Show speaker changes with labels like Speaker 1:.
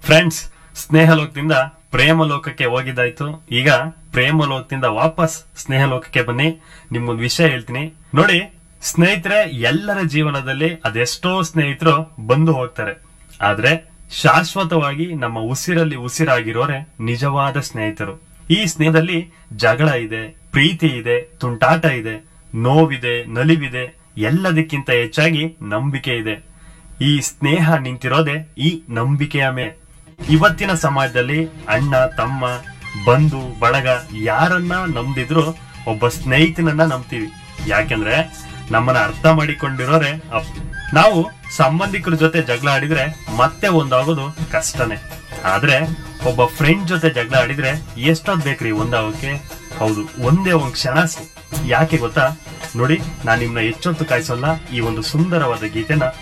Speaker 1: Friends ಸ್ನೇಹ ಲೋಕದಿಂದ ಪ್ರೇಮ ಲೋಕಕ್ಕೆ ಹೋಗಿದ್ದಾಯ್ತು ಈಗ ಪ್ರೇಮ ಲೋಕದಿಂದ ವಾಪಸ್ ಸ್ನೇಹ ಲೋಕಕ್ಕೆ ಬನ್ನಿ ನಿಮ್ಗೊಂದು ವಿಷಯ ಹೇಳ್ತೀನಿ ನೋಡಿ ಸ್ನೇಹಿತರೆ ಎಲ್ಲರ ಜೀವನದಲ್ಲಿ ಅದೆಷ್ಟೋ ಸ್ನೇಹಿತರು ಬಂದು ಹೋಗ್ತಾರೆ ಆದ್ರೆ ಶಾಶ್ವತವಾಗಿ ನಮ್ಮ ಉಸಿರಲ್ಲಿ ಉಸಿರಾಗಿರೋರೆ ನಿಜವಾದ ಸ್ನೇಹಿತರು ಈ ಸ್ನೇಹದಲ್ಲಿ ಜಗಳ ಇದೆ ಪ್ರೀತಿ ಇದೆ ತುಂಟಾಟ ಇದೆ ನೋವಿದೆ ನಲಿವಿದೆ ಎಲ್ಲದಕ್ಕಿಂತ ಹೆಚ್ಚಾಗಿ ನಂಬಿಕೆ ಇದೆ ಈ ಸ್ನೇಹ ನಿಂತಿರೋದೆ ಈ ನಂಬಿಕೆಯ ಮೇಲೆ ಇವತ್ತಿನ ಸಮಾಜದಲ್ಲಿ ಅಣ್ಣ ತಮ್ಮ ಬಂಧು ಬಳಗ ಯಾರನ್ನ ನಂಬಿದ್ರು ಒಬ್ಬ ಸ್ನೇಹಿತನನ್ನ ನಂಬ್ತೀವಿ ಯಾಕೆಂದ್ರೆ ನಮ್ಮನ್ನ ಅರ್ಥ ಮಾಡಿಕೊಂಡಿರೋರೆ ಅಪ್- ನಾವು ಸಂಬಂಧಿಕರ ಜೊತೆ ಜಗಳ ಆಡಿದ್ರೆ ಮತ್ತೆ ಒಂದಾಗೋದು ಕಷ್ಟನೇ ಆದ್ರೆ ಒಬ್ಬ ಫ್ರೆಂಡ್ ಜೊತೆ ಜಗಳ ಆಡಿದ್ರೆ ಎಷ್ಟೊತ್ ಬೇಕ್ರಿ ಒಂದಾಗೋಕೆ ಹೌದು ಒಂದೇ ಒಂದ್ ಕ್ಷಣ ಸಾಕು. ಯಾಕೆ ಗೊತ್ತಾ ನೋಡಿ ನಾನ್ ನಿಮ್ನ ಹೆಚ್ಚೊತ್ತು ಕಾಯಿಸೋಲ್ಲ ಈ ಒಂದು ಸುಂದರವಾದ ಗೀತೆನ